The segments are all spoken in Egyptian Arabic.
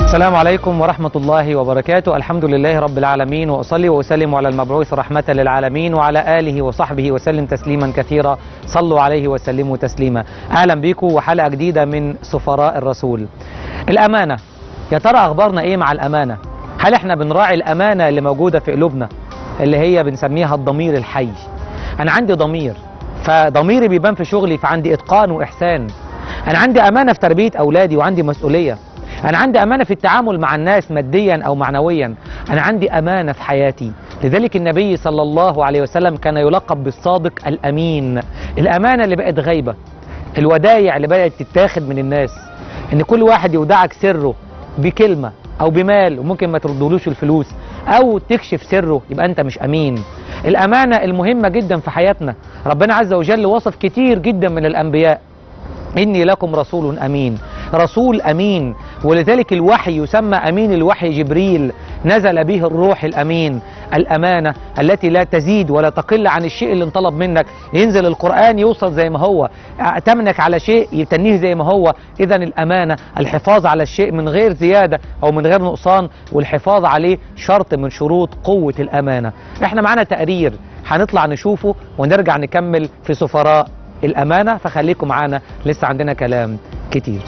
السلام عليكم ورحمة الله وبركاته الحمد لله رب العالمين وأصلي وأسلم على المبعوث رحمة للعالمين وعلى آله وصحبه وسلم تسليما كثيرا صلوا عليه وسلموا تسليما أهلا بكم وحلقة جديدة من سفراء الرسول الأمانة يا ترى أخبارنا إيه مع الأمانة هل إحنا بنراعي الأمانة اللي موجودة في قلوبنا اللي هي بنسميها الضمير الحي أنا عندي ضمير فضميري بيبان في شغلي فعندي إتقان وإحسان أنا عندي أمانة في تربية أولادي وعندي مسؤولية أنا عندي أمانة في التعامل مع الناس ماديا أو معنويا أنا عندي أمانة في حياتي لذلك النبي صلى الله عليه وسلم كان يلقب بالصادق الأمين الأمانة اللي بقت غايبة الودايع اللي بدأت تتاخد من الناس إن كل واحد يودعك سره بكلمة أو بمال وممكن ما تردولوش الفلوس أو تكشف سره يبقى أنت مش أمين الأمانة المهمة جدا في حياتنا ربنا عز وجل وصف كتير جدا من الأنبياء إني لكم رسول أمين رسول أمين ولذلك الوحي يسمى أمين الوحي جبريل نزل به الروح الأمين الأمانة التي لا تزيد ولا تقل عن الشيء اللي انطلب منك ينزل القرآن يوصل زي ما هو أتمنك على شيء يتنيه زي ما هو إذا الأمانة الحفاظ على الشيء من غير زيادة أو من غير نقصان والحفاظ عليه شرط من شروط قوة الأمانة احنا معانا تقرير هنطلع نشوفه ونرجع نكمل في سفراء الأمانة فخليكم معانا لسه عندنا كلام كتير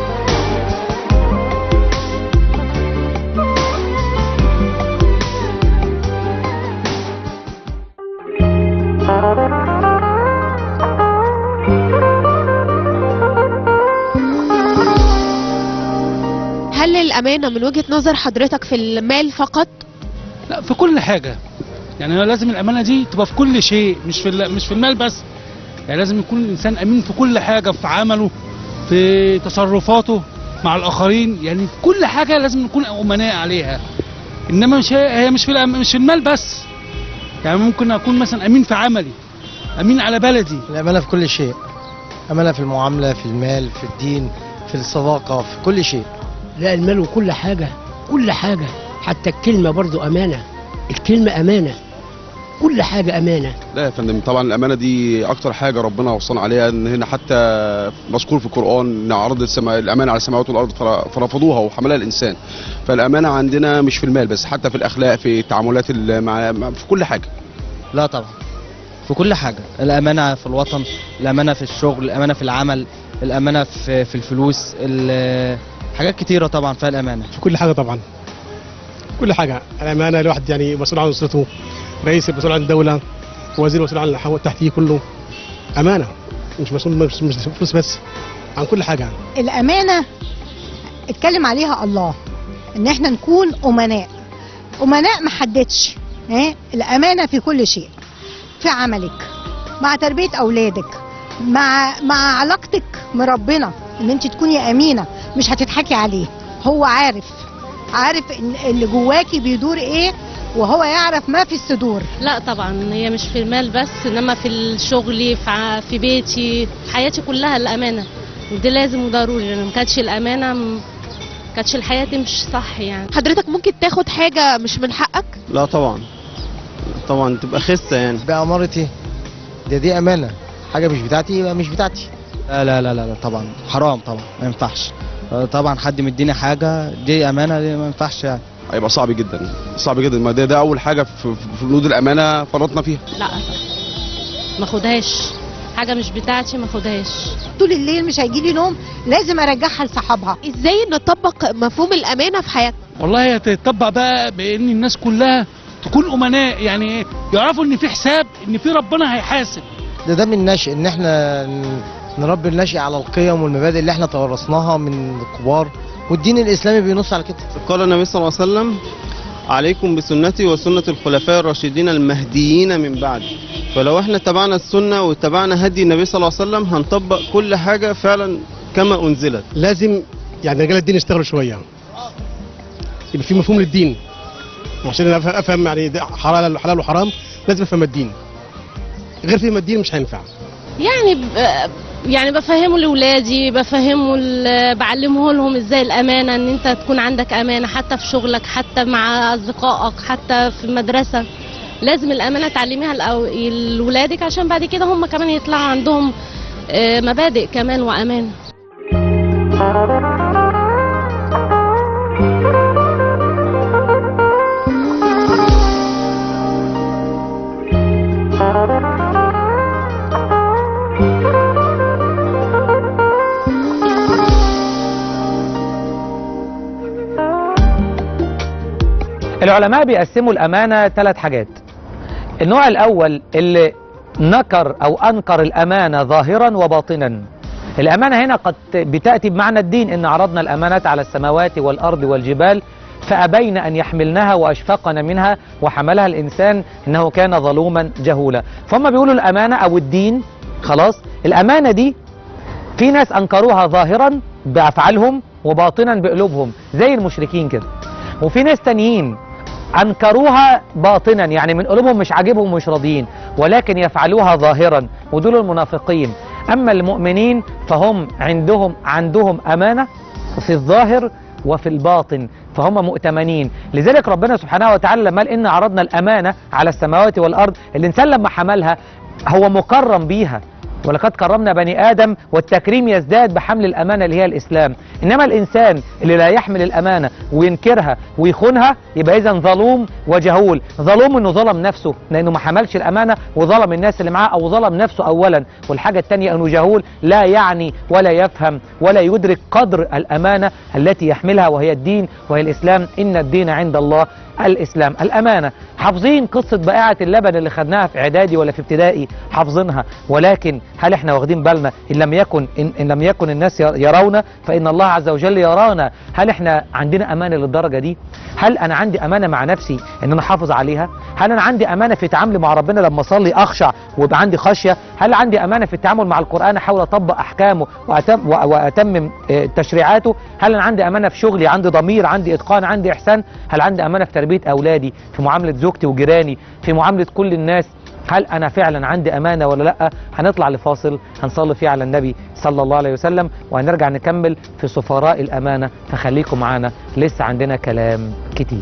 هل الأمانة من وجهة نظر حضرتك في المال فقط؟ لا في كل حاجة يعني هو لازم الأمانة دي تبقى في كل شيء مش في ال- مش في المال بس يعني لازم يكون الإنسان أمين في كل حاجة في عمله في تصرفاته مع الآخرين يعني في كل حاجة لازم نكون أمناء عليها إنما مش هي, هي مش في الأم- مش في المال بس يعني ممكن أكون مثلا أمين في عملي أمين على بلدي الأمانة في كل شيء أمانة في المعاملة في المال في الدين في الصداقة في كل شيء لا المال وكل حاجة كل حاجة حتى الكلمة برضو أمانة الكلمة أمانة كل حاجة أمانة لا يا فندم طبعا الامانه دي اكتر حاجه ربنا وصانا عليها ان هنا حتى مذكور في القران ان عرض السماء الامانه على السماوات والارض فر- فرفضوها وحملها الانسان فالامانه عندنا مش في المال بس حتى في الاخلاق في التعاملات ال- مع مع- في كل حاجه لا طبعا في كل حاجة الأمانة في الوطن الأمانة في الشغل الأمانة في العمل الأمانة في, في الفلوس ال- حاجات كتيرة طبعا فيها الأمانة في كل حاجه طبعا كل حاجه الامانه الواحد يعني مسؤول عن اسرته رئيس مسؤول عن الدوله وزير مسؤول عن اللي حو- تحتيه كله امانه مش مسؤول مش مش فلوس بس عن كل حاجه يعني. الأمانة اتكلم عليها الله إن احنا نكون أمناء أمناء ما حددش اه؟ الأمانة في كل شيء في عملك مع تربية أولادك مع مع علاقتك بربنا إن أنت تكوني أمينة مش هتضحكي عليه هو عارف عارف إن اللي جواكي بيدور إيه وهو يعرف ما في الصدور لا طبعا هي مش في المال بس انما في الشغل في ع- في بيتي في حياتي كلها الامانه ودي لازم وضروري لان ما كانتش الامانه ما كانتش الحياه تمشي صح يعني حضرتك ممكن تاخد حاجة مش من حقك؟ لا طبعا طبعا تبقى خسة يعني بأمارة إيه؟ ده دي أمانة حاجة مش بتاعتي يبقى مش بتاعتي لا لا لا لا, لا طبعا حرام طبعا ما ينفعش آه، طبعا حد مديني حاجة دي أمانة دي ما ينفعش يعني هيبقى صعب جدا صعب جدا ما ده, ده اول حاجه في في بنود الامانه فرطنا فيها لا طبعا ما خدهاش حاجه مش بتاعتي ما خدهاش طول الليل مش هيجيلي نوم لازم أرجعها لصاحبها ازاي نطبق مفهوم الأمانة في حياتنا؟ والله هي تتطبق بقى بان الناس كلها تكون امناء يعني يعرفوا ان في حساب ان في ربنا هيحاسب ده ده من نشأ إن إحنا ن- نربي النشء على القيم والمبادئ اللي إحنا توارثناها من الكبار والدين الإسلامي بينص على كده قال النبي صلى الله عليه وسلم عليكم بسنتي وسنة الخلفاء الراشدين المهديين من بعد فلو احنا تبعنا السنة واتبعنا هدي النبي صلى الله عليه وسلم هنطبق كل حاجة فعلا كما أنزلت لازم يعني رجال الدين يشتغلوا شويه يبقى في مفهوم للدين وعشان أنا أفهم- افهم يعني ده حلال حلال وحرام لازم افهم الدين غير فهم الدين مش هينفع يعني ب- يعني بفهمه لاولادي بفهمه ل- بعلمه لهم ازاي الامانه ان انت تكون عندك امانه حتى في شغلك حتى مع اصدقائك حتى في المدرسه لازم الامانه تعلميها لأو- لاولادك عشان بعد كده هم كمان يطلعوا عندهم آه، مبادئ كمان وامان العلماء بيقسموا الأمانة ثلاث حاجات النوع الأول اللي نكر أو أنكر الأمانة ظاهرا وباطنا الأمانة هنا قد بتأتي بمعنى الدين إن عرضنا الأمانات على السماوات والأرض والجبال فأبين أن يحملنها وأشفقن منها وحملها الإنسان إنه كان ظلوما جهولا فهم بيقولوا الأمانة أو الدين خلاص الأمانة دي في ناس أنكروها ظاهرا بأفعالهم وباطنا بقلوبهم زي المشركين كده وفي ناس تانيين أنكروها باطنا يعني من قلوبهم مش عاجبهم ومش راضيين ولكن يفعلوها ظاهرا ودول المنافقين أما المؤمنين فهم عندهم عندهم أمانة في الظاهر وفي الباطن فهم مؤتمنين لذلك ربنا سبحانه وتعالى لما قال إن عرضنا الأمانة على السماوات والأرض الإنسان لما حملها هو مكرم بيها ولقد كرمنا بني آدم والتكريم يزداد بحمل الأمانة اللي هي الإسلام إنما الإنسان اللي لا يحمل الأمانة وينكرها ويخونها يبقى إذا ظلوم وجهول ظلوم إنه ظلم نفسه لأنه ما حملش الأمانة وظلم الناس اللي معاه أو ظلم نفسه أولا والحاجة الثانية أنه جهول لا يعني ولا يفهم ولا يدرك قدر الأمانة التي يحملها وهي الدين وهي الإسلام إن الدين عند الله الإسلام الأمانة حافظين قصة بائعة اللبن اللي خدناها في إعدادي ولا في ابتدائي حافظينها ولكن هل احنا واخدين بالنا إن لم يكن إن, إن لم يكن الناس يرون فإن الله عز وجل يرانا هل احنا عندنا أمانة للدرجة دي هل أنا عندي أمانة مع نفسي إن أنا أحافظ عليها هل أنا عندي أمانة في تعاملي مع ربنا لما أصلي أخشع ويبقى عندي خشية هل عندي أمانة في التعامل مع القرآن أحاول أطبق أحكامه وأتم وأتمم تشريعاته هل أنا عندي أمانة في شغلي عندي ضمير عندي إتقان عندي إحسان هل عندي أمانة في تربية أولادي في معاملة زوجتي وجيراني في معاملة كل الناس هل أنا فعلا عندي أمانة ولا لأ هنطلع لفاصل هنصلي فيه على النبي صلى الله عليه وسلم وهنرجع نكمل في سفراء الأمانة فخليكم معانا لسه عندنا كلام كتير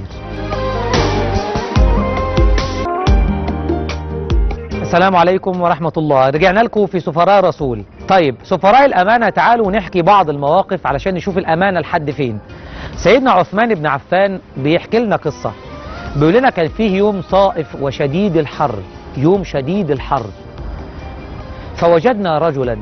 السلام عليكم ورحمة الله رجعنا لكم في سفراء رسول طيب سفراء الأمانة تعالوا نحكي بعض المواقف علشان نشوف الأمانة لحد فين سيدنا عثمان بن عفان بيحكي لنا قصة بيقول لنا كان فيه يوم صائف وشديد الحر يوم شديد الحر فوجدنا رجلا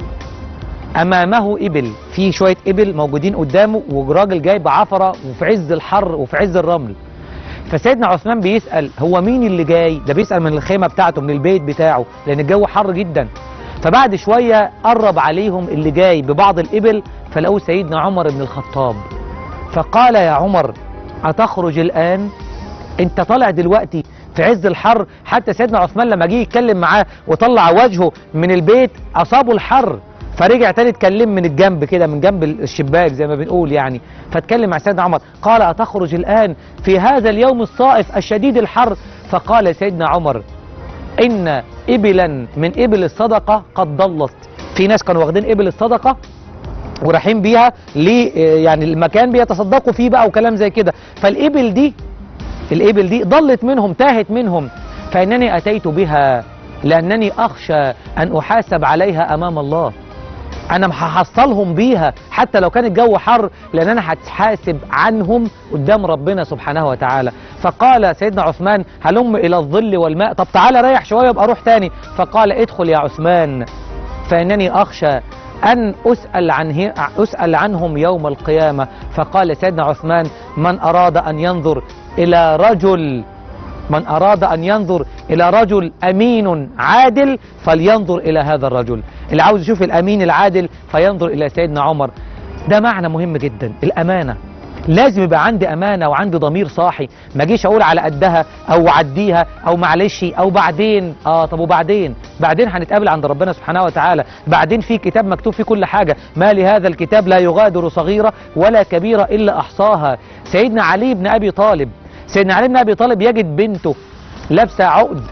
أمامه إبل في شوية إبل موجودين قدامه وراجل جاي بعفرة وفي عز الحر وفي عز الرمل فسيدنا عثمان بيسأل هو مين اللي جاي ده بيسأل من الخيمة بتاعته من البيت بتاعه لأن الجو حر جدا فبعد شوية قرب عليهم اللي جاي ببعض الإبل فلقوا سيدنا عمر بن الخطاب فقال يا عمر أتخرج الآن انت طالع دلوقتي في عز الحر حتى سيدنا عثمان لما جه يتكلم معاه وطلع وجهه من البيت أصابه الحر فرجع تاني اتكلم من الجنب كده من جنب الشباك زي ما بنقول يعني فاتكلم مع سيدنا عمر قال أتخرج الآن في هذا اليوم الصائف الشديد الحر فقال سيدنا عمر إن إبلا من إبل الصدقة قد ضلت في ناس كانوا واخدين إبل الصدقة ورايحين بيها ل يعني المكان بيتصدقوا فيه بقى وكلام زي كده فالإبل دي الإبل دي ضلت منهم تاهت منهم فإنني أتيت بها لأنني أخشى أن أحاسب عليها أمام الله أنا هحصلهم بيها حتى لو كان الجو حر لأن أنا هتحاسب عنهم قدام ربنا سبحانه وتعالى فقال سيدنا عثمان هلم إلى الظل والماء طب تعالى ريح شوية يبقى روح تاني فقال ادخل يا عثمان فإنني أخشى أن أسأل, عنه أسأل عنهم يوم القيامة فقال سيدنا عثمان من أراد أن ينظر إلى رجل من أراد أن ينظر إلى رجل أمين عادل فلينظر إلى هذا الرجل اللي عاوز يشوف الأمين العادل فينظر إلى سيدنا عمر ده معنى مهم جدا الأمانة لازم يبقى عندي أمانة وعندي ضمير صاحي ما اجيش أقول على قدها أو عديها أو معلش أو بعدين آه طب وبعدين بعدين هنتقابل عند ربنا سبحانه وتعالى بعدين في كتاب مكتوب فيه كل حاجة ما لهذا الكتاب لا يغادر صغيرة ولا كبيرة إلا أحصاها سيدنا علي بن أبي طالب سيدنا علي بن أبي طالب يجد بنته لابسة عقد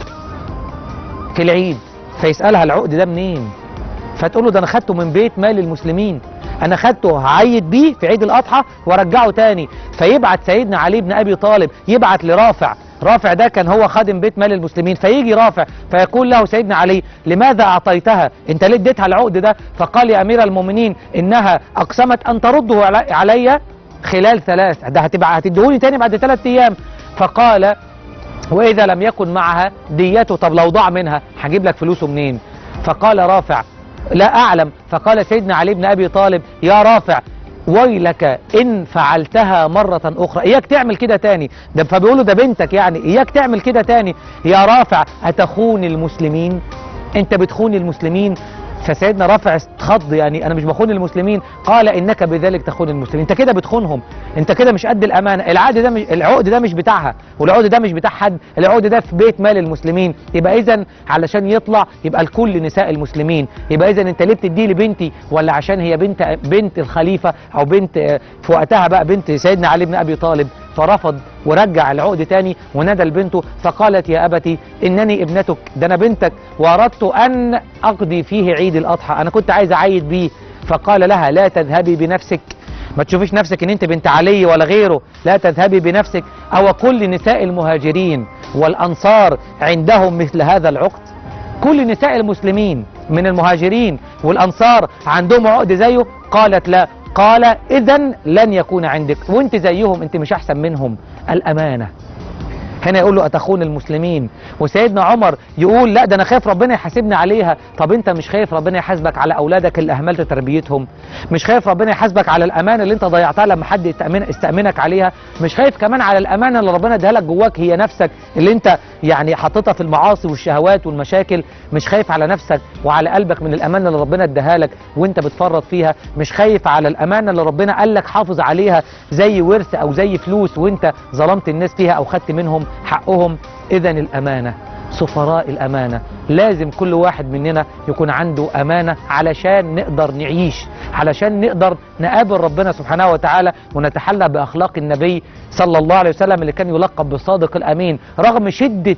في العيد فيسألها العقد ده منين فتقول له ده أنا خدته من بيت مال المسلمين انا خدته هعيد بيه في عيد الاضحى وارجعه تاني فيبعت سيدنا علي بن ابي طالب يبعت لرافع رافع ده كان هو خادم بيت مال المسلمين فيجي رافع فيقول له سيدنا علي لماذا اعطيتها انت ليه اديتها العقد ده فقال يا امير المؤمنين انها اقسمت ان ترده علي خلال ثلاث ده هتبقى هتديهولي تاني بعد ثلاث ايام فقال واذا لم يكن معها ديته طب لو ضاع منها هجيب لك فلوسه منين فقال رافع لا اعلم فقال سيدنا علي بن ابي طالب يا رافع ويلك ان فعلتها مرة اخرى اياك تعمل كده تاني ده فبيقولوا ده بنتك يعني اياك تعمل كده تاني يا رافع اتخون المسلمين انت بتخون المسلمين فسيدنا رافع اتخض يعني انا مش بخون المسلمين قال انك بذلك تخون المسلمين انت كده بتخونهم انت كده مش قد الامانه العقد ده مش العقد ده مش بتاعها والعقد ده مش بتاع حد العقد ده في بيت مال المسلمين يبقى اذا علشان يطلع يبقى لكل نساء المسلمين يبقى اذا انت ليه بتديه لبنتي ولا عشان هي بنت بنت الخليفه او بنت آه، في وقتها بقى بنت سيدنا علي بن ابي طالب فرفض ورجع العقد تاني ونادى لبنته فقالت يا أبتي إنني ابنتك ده أنا بنتك وأردت أن أقضي فيه عيد الأضحى أنا كنت عايز أعيد بيه فقال لها لا تذهبي بنفسك ما تشوفيش نفسك ان انت بنت علي ولا غيره لا تذهبي بنفسك او كل نساء المهاجرين والانصار عندهم مثل هذا العقد كل نساء المسلمين من المهاجرين والانصار عندهم عقد زيه قالت لا قال اذا لن يكون عندك وانت زيهم انت مش احسن منهم الامانه هنا يقول له اتخون المسلمين وسيدنا عمر يقول لا ده انا خايف ربنا يحاسبني عليها طب انت مش خايف ربنا يحاسبك على اولادك اللي اهملت تربيتهم مش خايف ربنا يحاسبك على الامانه اللي انت ضيعتها لما حد يستأمن استأمنك عليها مش خايف كمان على الامانه اللي ربنا اداها لك جواك هي نفسك اللي انت يعني حاططها في المعاصي والشهوات والمشاكل مش خايف على نفسك وعلى قلبك من الامانه اللي ربنا اداها لك وانت بتفرط فيها مش خايف على الامانه اللي ربنا قال لك حافظ عليها زي ورث او زي فلوس وانت ظلمت الناس فيها او خدت منهم حقهم اذا الامانه سفراء الامانه لازم كل واحد مننا يكون عنده امانه علشان نقدر نعيش علشان نقدر نقابل ربنا سبحانه وتعالى ونتحلى باخلاق النبي صلى الله عليه وسلم اللي كان يلقب بالصادق الامين رغم شده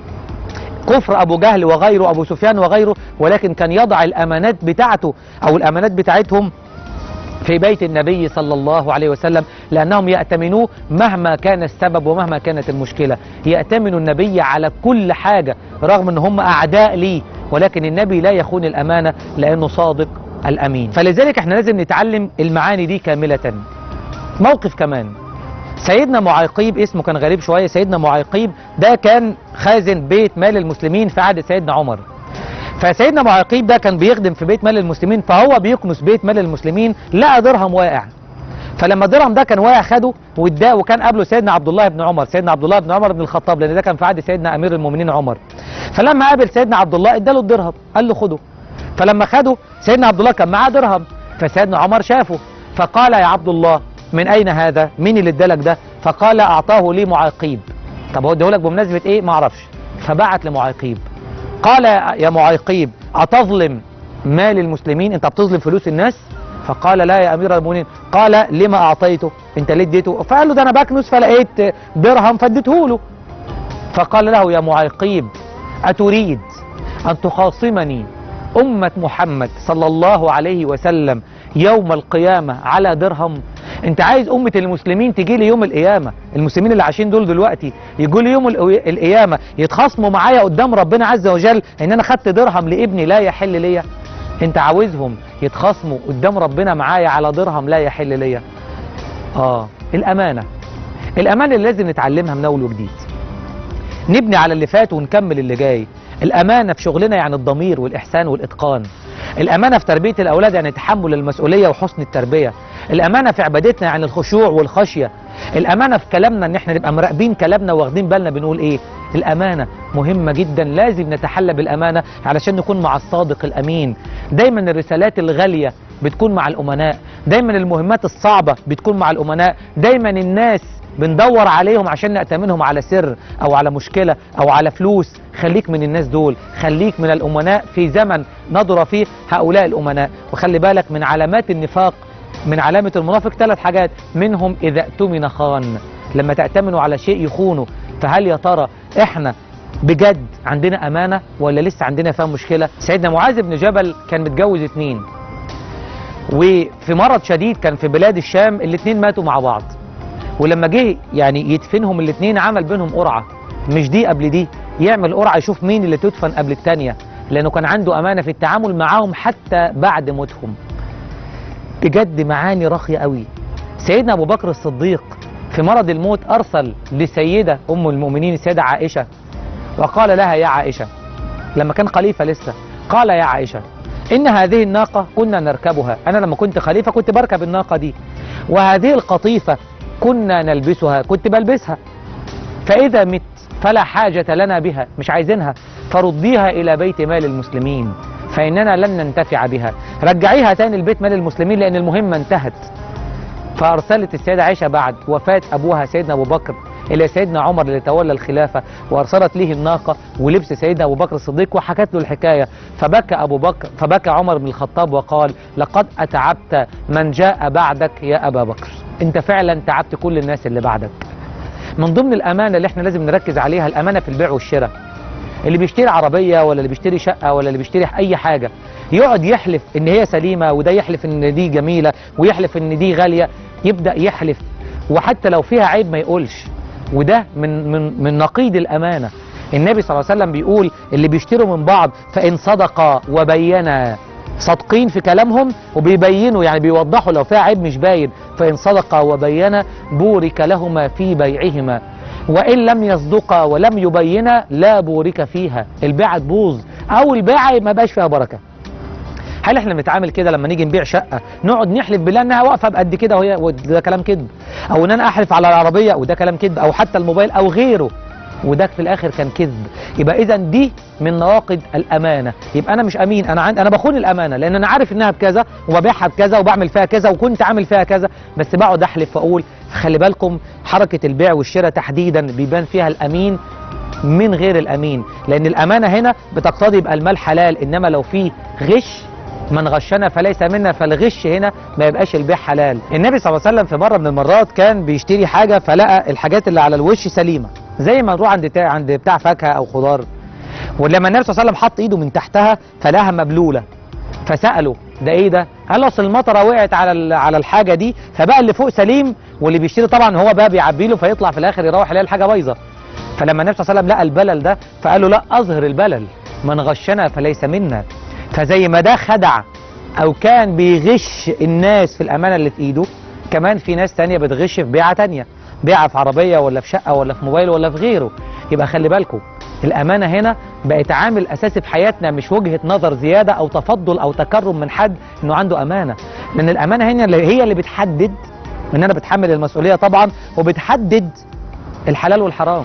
كفر ابو جهل وغيره ابو سفيان وغيره ولكن كان يضع الامانات بتاعته او الامانات بتاعتهم في بيت النبي صلى الله عليه وسلم لأنهم يأتمنوه مهما كان السبب ومهما كانت المشكلة يأتمنوا النبي على كل حاجة رغم أن هم أعداء ليه ولكن النبي لا يخون الأمانة لأنه صادق الأمين فلذلك احنا لازم نتعلم المعاني دي كاملة موقف كمان سيدنا معيقيب اسمه كان غريب شوية سيدنا معيقيب ده كان خازن بيت مال المسلمين في عهد سيدنا عمر فسيدنا معيقيب ده كان بيخدم في بيت مال المسلمين فهو بيكنس بيت مال المسلمين لقى درهم واقع فلما الدرهم ده كان واقع خده واداه وكان قبله سيدنا عبد الله بن عمر سيدنا عبد الله بن عمر بن الخطاب لان ده كان في عهد سيدنا امير المؤمنين عمر فلما قابل سيدنا عبد الله اداله الدرهم قال له خده فلما خده سيدنا عبد الله كان معاه درهم فسيدنا عمر شافه فقال يا عبد الله من اين هذا مين اللي ادالك ده فقال اعطاه لي معيقيب طب هو اداهولك بمناسبه ايه ما اعرفش فبعت لمعيقيب قال يا معيقيب أتظلم مال المسلمين أنت بتظلم فلوس الناس فقال لا يا أمير المؤمنين قال لما أعطيته أنت ليه اديته فقال له ده أنا بكنس فلقيت درهم فاديته له فقال له يا معيقيب أتريد أن تخاصمني أمة محمد صلى الله عليه وسلم يوم القيامة على درهم انت عايز أمة المسلمين تجي لي يوم القيامة المسلمين اللي عايشين دول دلوقتي يجوا لي يوم القو- القيامة يتخاصموا معايا قدام ربنا عز وجل ان انا خدت درهم لابني لا يحل ليا انت عاوزهم يتخاصموا قدام ربنا معايا على درهم لا يحل ليا اه الامانة الامانة اللي لازم نتعلمها من اول وجديد نبني على اللي فات ونكمل اللي جاي الامانة في شغلنا يعني الضمير والاحسان والاتقان الامانة في تربية الاولاد يعني تحمل المسؤولية وحسن التربية الامانة في عبادتنا يعني الخشوع والخشية الامانة في كلامنا ان احنا نبقى مراقبين كلامنا واخدين بالنا بنقول ايه الامانة مهمة جدا لازم نتحلى بالامانة علشان نكون مع الصادق الامين دايما الرسالات الغالية بتكون مع الامناء دايما المهمات الصعبة بتكون مع الامناء دايما الناس بندور عليهم عشان نأتمنهم على سر او على مشكلة او على فلوس خليك من الناس دول خليك من الامناء في زمن نظر فيه هؤلاء الامناء وخلي بالك من علامات النفاق من علامة المنافق ثلاث حاجات منهم إذا اؤتمن خان لما تأتمنوا على شيء يخونه فهل يا ترى إحنا بجد عندنا أمانة ولا لسه عندنا فيها مشكلة سيدنا معاذ بن جبل كان متجوز اتنين وفي مرض شديد كان في بلاد الشام الاتنين ماتوا مع بعض ولما جه يعني يدفنهم الاتنين عمل بينهم قرعة مش دي قبل دي يعمل قرعة يشوف مين اللي تدفن قبل التانية لأنه كان عنده أمانة في التعامل معاهم حتى بعد موتهم بجد معاني راقية قوي سيدنا ابو بكر الصديق في مرض الموت ارسل لسيده ام المؤمنين السيده عائشه وقال لها يا عائشه لما كان خليفه لسه قال يا عائشه ان هذه الناقه كنا نركبها انا لما كنت خليفه كنت بركب الناقه دي وهذه القطيفه كنا نلبسها كنت بلبسها فاذا مت فلا حاجه لنا بها مش عايزينها فرديها الى بيت مال المسلمين فاننا لن ننتفع بها رجعيها تاني لبيت مال المسلمين لان المهمه انتهت فارسلت السيده عائشه بعد وفاه ابوها سيدنا ابو بكر الى سيدنا عمر اللي تولى الخلافه وارسلت له الناقه ولبس سيدنا ابو بكر الصديق وحكت له الحكايه فبكى ابو بكر فبكى عمر بن الخطاب وقال لقد اتعبت من جاء بعدك يا ابا بكر انت فعلا تعبت كل الناس اللي بعدك من ضمن الامانه اللي احنا لازم نركز عليها الامانه في البيع والشراء اللي بيشتري عربيه ولا اللي بيشتري شقه ولا اللي بيشتري اي حاجه يقعد يحلف ان هي سليمه وده يحلف ان دي جميله ويحلف ان دي غاليه يبدا يحلف وحتى لو فيها عيب ما يقولش وده من من من نقيض الامانه النبي صلى الله عليه وسلم بيقول اللي بيشتروا من بعض فان صدقا وبينا صادقين في كلامهم وبيبينوا يعني بيوضحوا لو فيها عيب مش باين فان صدقا وبينا بورك لهما في بيعهما وان لم يصدقا ولم يبينا لا بورك فيها البيعه تبوظ او البيعه ما بقاش فيها بركه هل احنا بنتعامل كده لما نيجي نبيع شقه نقعد نحلف بالله انها واقفه بقد كده وهي وده كلام كذب او ان انا احلف على العربيه وده كلام كذب او حتى الموبايل او غيره وده في الاخر كان كذب يبقى اذا دي من نواقض الامانه يبقى انا مش امين انا عند انا بخون الامانه لان انا عارف انها بكذا وببيعها بكذا وبعمل فيها كذا وكنت عامل فيها كذا بس بقعد احلف واقول خلي بالكم حركه البيع والشراء تحديدا بيبان فيها الامين من غير الامين لان الامانه هنا بتقتضي يبقى المال حلال انما لو في غش من غشنا فليس منا فالغش هنا ما يبقاش البيع حلال النبي صلى الله عليه وسلم في مره من المرات كان بيشتري حاجه فلقى الحاجات اللي على الوش سليمه زي ما نروح عند بتاع عند بتاع فاكهه او خضار ولما النبي صلى الله عليه وسلم حط ايده من تحتها فلاها مبلوله فساله ده ايه ده قال له اصل المطره وقعت على ال- على الحاجه دي فبقى اللي فوق سليم واللي بيشتري طبعا هو بقى بيعبي له فيطلع في الاخر يروح يلاقي الحاجه بايظه فلما النبي صلى الله عليه وسلم لقى البلل ده فقال له لا اظهر البلل من غشنا فليس منا فزي ما ده خدع او كان بيغش الناس في الامانه اللي في ايده كمان في ناس تانية بتغش في بيعه تانية بيعه في عربيه ولا في شقه ولا في موبايل ولا في غيره يبقى خلي بالكم الامانه هنا بقت عامل اساسي في حياتنا مش وجهه نظر زياده او تفضل او تكرم من حد انه عنده امانه لان الامانه هنا اللي هي اللي بتحدد ان انا بتحمل المسؤوليه طبعا وبتحدد الحلال والحرام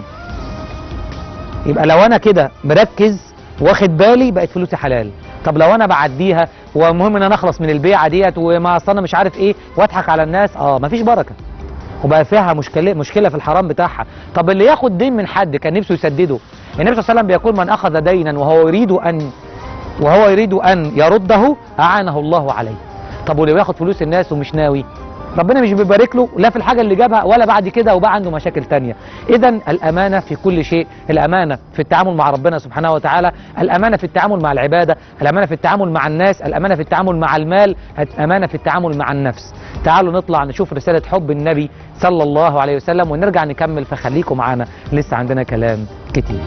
يبقى لو انا كده مركز واخد بالي بقت فلوسي حلال طب لو انا بعديها ومهم ان انا اخلص من البيعه ديت وما اصل انا مش عارف ايه واضحك على الناس اه مفيش بركه وبقى فيها مشكله مشكله في الحرام بتاعها طب اللي ياخد دين من حد كان نفسه يسدده النبي صلى الله عليه وسلم بيقول من اخذ دينا وهو يريد ان وهو يريد ان يرده اعانه الله عليه طب واللي بياخد فلوس الناس ومش ناوي ربنا مش بيبارك له لا في الحاجه اللي جابها ولا بعد كده وبقى عنده مشاكل تانية اذا الامانه في كل شيء الامانه في التعامل مع ربنا سبحانه وتعالى الامانه في التعامل مع العباده الامانه في التعامل مع الناس الامانه في التعامل مع المال الامانه في التعامل مع النفس تعالوا نطلع نشوف رساله حب النبي صلى الله عليه وسلم ونرجع نكمل فخليكم معانا لسه عندنا كلام كتير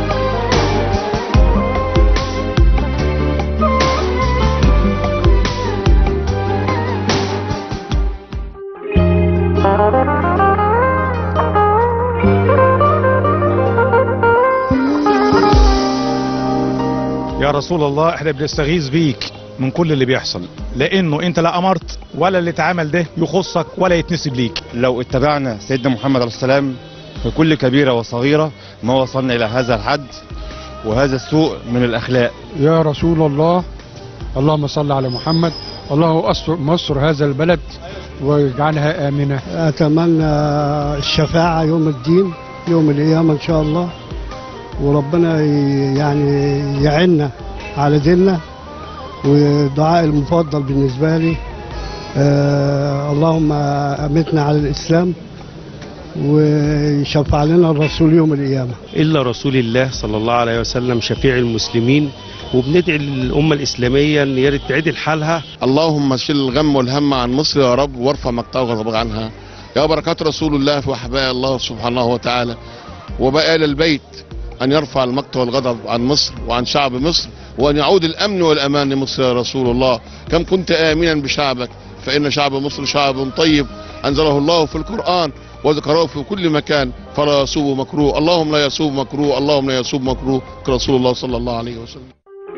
يا رسول الله احنا بنستغيث بيك من كل اللي بيحصل لانه انت لا امرت ولا اللي اتعمل ده يخصك ولا يتنسب ليك لو اتبعنا سيدنا محمد عليه السلام في كل كبيرة وصغيرة ما وصلنا إلى هذا الحد وهذا السوء من الأخلاق يا رسول الله اللهم صل على محمد الله أستر مصر هذا البلد واجعلها آمنة أتمنى الشفاعة يوم الدين يوم القيامة إن شاء الله وربنا ي- يعني يعنا على ديننا ودعاء المفضل بالنسبة لي آه اللهم أمتنا على الإسلام ويشفع لنا الرسول يوم القيامة إلا رسول الله صلى الله عليه وسلم شفيع المسلمين وبندعي للأمة الإسلامية أن يا ريت تعدل حالها اللهم شيل الغم والهم عن مصر يا رب وارفع مقطع وغضبك عنها يا بركات رسول الله في وحباء الله سبحانه وتعالى وبقى إلى البيت أن يرفع المقت والغضب عن مصر وعن شعب مصر وأن يعود الأمن والأمان لمصر يا رسول الله كم كنت آمنا بشعبك فإن شعب مصر شعب طيب أنزله الله في القرآن وذكره في كل مكان فلا يصوب مكروه اللهم لا يصوب مكروه اللهم لا يصوب مكروه كرسول الله صلى الله عليه وسلم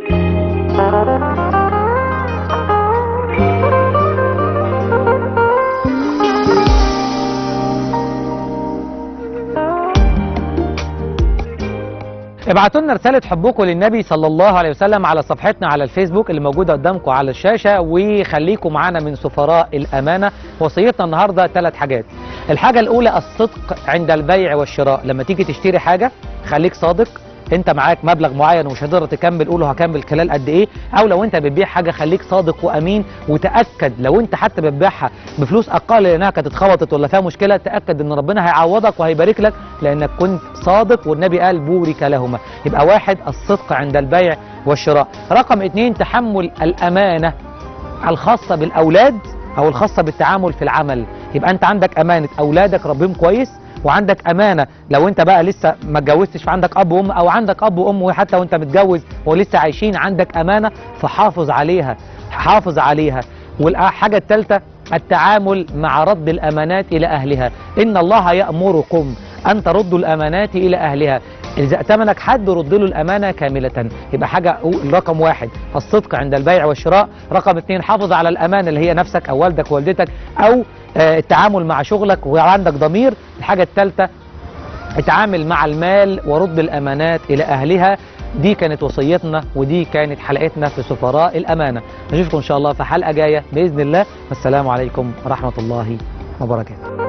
ابعتوا لنا رسالة حبكم للنبي صلى الله عليه وسلم على صفحتنا على الفيسبوك اللي موجودة قدامكم على الشاشة وخليكم معانا من سفراء الأمانة وصيتنا النهاردة ثلاث حاجات الحاجة الأولى الصدق عند البيع والشراء لما تيجي تشتري حاجة خليك صادق انت معاك مبلغ معين ومش هتقدر تكمل قوله هكمل خلال قد ايه او لو انت بتبيع حاجه خليك صادق وامين وتاكد لو انت حتى بتبيعها بفلوس اقل لانها كانت اتخبطت ولا فيها مشكله تاكد ان ربنا هيعوضك وهيبارك لك لانك كنت صادق والنبي قال بورك لهما يبقى واحد الصدق عند البيع والشراء رقم اتنين تحمل الامانه الخاصه بالاولاد او الخاصه بالتعامل في العمل يبقى انت عندك امانه اولادك ربهم كويس وعندك امانه لو انت بقى لسه ما اتجوزتش فعندك اب وام او عندك اب وام وحتى وانت متجوز ولسه عايشين عندك امانه فحافظ عليها حافظ عليها والحاجه الثالثه التعامل مع رد الامانات الى اهلها ان الله يامركم ان تردوا الامانات الى اهلها اذا ائتمنك حد رد له الامانه كامله يبقى حاجه رقم واحد الصدق عند البيع والشراء رقم اثنين حافظ على الامانه اللي هي نفسك او والدك ووالدتك او آه، التعامل مع شغلك وعندك ضمير الحاجه الثالثه اتعامل مع المال ورد الامانات الى اهلها دي كانت وصيتنا ودي كانت حلقتنا في سفراء الامانه نشوفكم ان شاء الله في حلقه جايه باذن الله والسلام عليكم ورحمه الله وبركاته